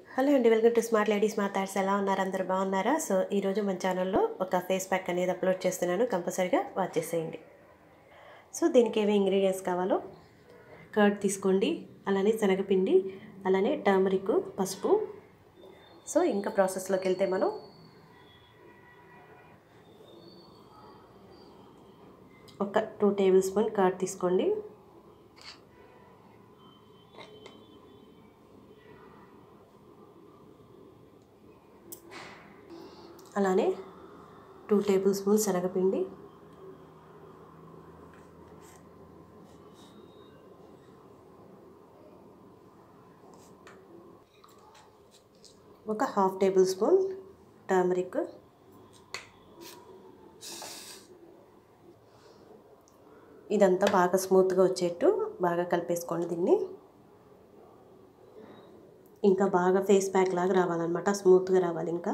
hello అండి welcome to smart ladies మాట్లాడ్స్ ఎలా ఉన్నారు అందరు బాగున్నారా సో ఈరోజు మన ఛానల్లో ఒక ఫేస్ ప్యాక్ అనేది అప్లోడ్ చేస్తున్నాను కంపల్సరీగా వాచ్ చేసేయండి సో దీనికి ఏమి ఇంగ్రీడియంట్స్ కావాలో కర్డ్ తీసుకోండి అలానే శనగపిండి అలానే టర్మరిక్ పసుపు సో ఇంకా ప్రాసెస్లోకి వెళ్తే మనం ఒక టూ టేబుల్ స్పూన్ కర్డ్ తీసుకోండి అలానే టూ టేబుల్ స్పూన్ శనగపిండి ఒక హాఫ్ టేబుల్ స్పూన్ టర్మరిక్ ఇదంతా బాగా స్మూత్గా వచ్చేట్టు బాగా కలిపేసుకోండి దీన్ని ఇంకా బాగా ఫేస్ ప్యాక్ లాగా రావాలన్నమాట స్మూత్గా రావాలి ఇంకా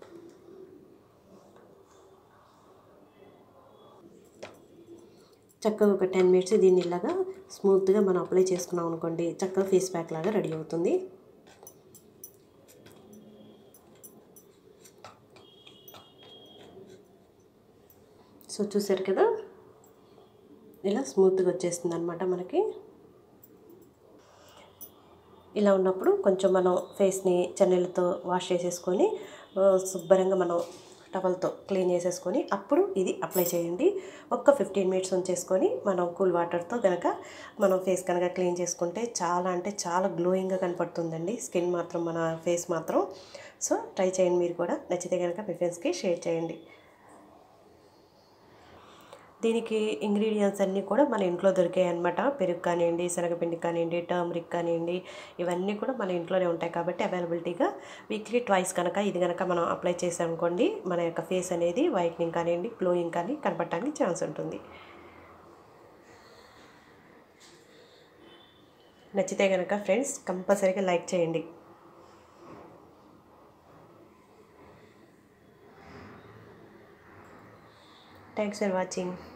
చక్కగా ఒక టెన్ మినిట్స్ దీన్ని ఇలాగా స్మూత్గా మనం అప్లై చేసుకున్నాం అనుకోండి చక్కగా ఫేస్ ప్యాక్ లాగా రెడీ అవుతుంది సో చూసారు కదా ఇలా స్మూత్గా వచ్చేస్తుంది అనమాట మనకి ఇలా ఉన్నప్పుడు కొంచెం మనం ఫేస్ని చన్నీళ్ళతో వాష్ చేసేసుకొని శుభ్రంగా మనం టవల్తో క్లీన్ చేసేసుకొని అప్పుడు ఇది అప్లై చేయండి ఒక్క ఫిఫ్టీన్ మినిట్స్ ఉంచేసుకొని మనం కూల్ వాటర్తో కనుక మనం ఫేస్ కనుక క్లీన్ చేసుకుంటే చాలా అంటే చాలా గ్లోయింగ్గా కనపడుతుందండి స్కిన్ మాత్రం మన ఫేస్ మాత్రం సో ట్రై చేయండి మీరు కూడా నచ్చితే కనుక మీ ఫ్రెండ్స్కి షేర్ చేయండి దీనికి ఇంగ్రీడియంట్స్ అన్నీ కూడా మన ఇంట్లో దొరికాయి అనమాట పెరుగు కానివ్వండి శనగపిండి కానివ్వండి టర్మరిక్ కానివ్వండి ఇవన్నీ కూడా మన ఇంట్లోనే ఉంటాయి కాబట్టి అవైలబిలిటీగా వీక్లీ ట్వైస్ కనుక ఇది కనుక మనం అప్లై చేసామనుకోండి మన యొక్క ఫేస్ అనేది వైట్నింగ్ కానివ్వండి గ్లోయింగ్ కానీ కనపడటానికి ఛాన్స్ ఉంటుంది నచ్చితే కనుక ఫ్రెండ్స్ కంపల్సరీగా లైక్ చేయండి థ్యాంక్స్ ఫర్ వాచింగ్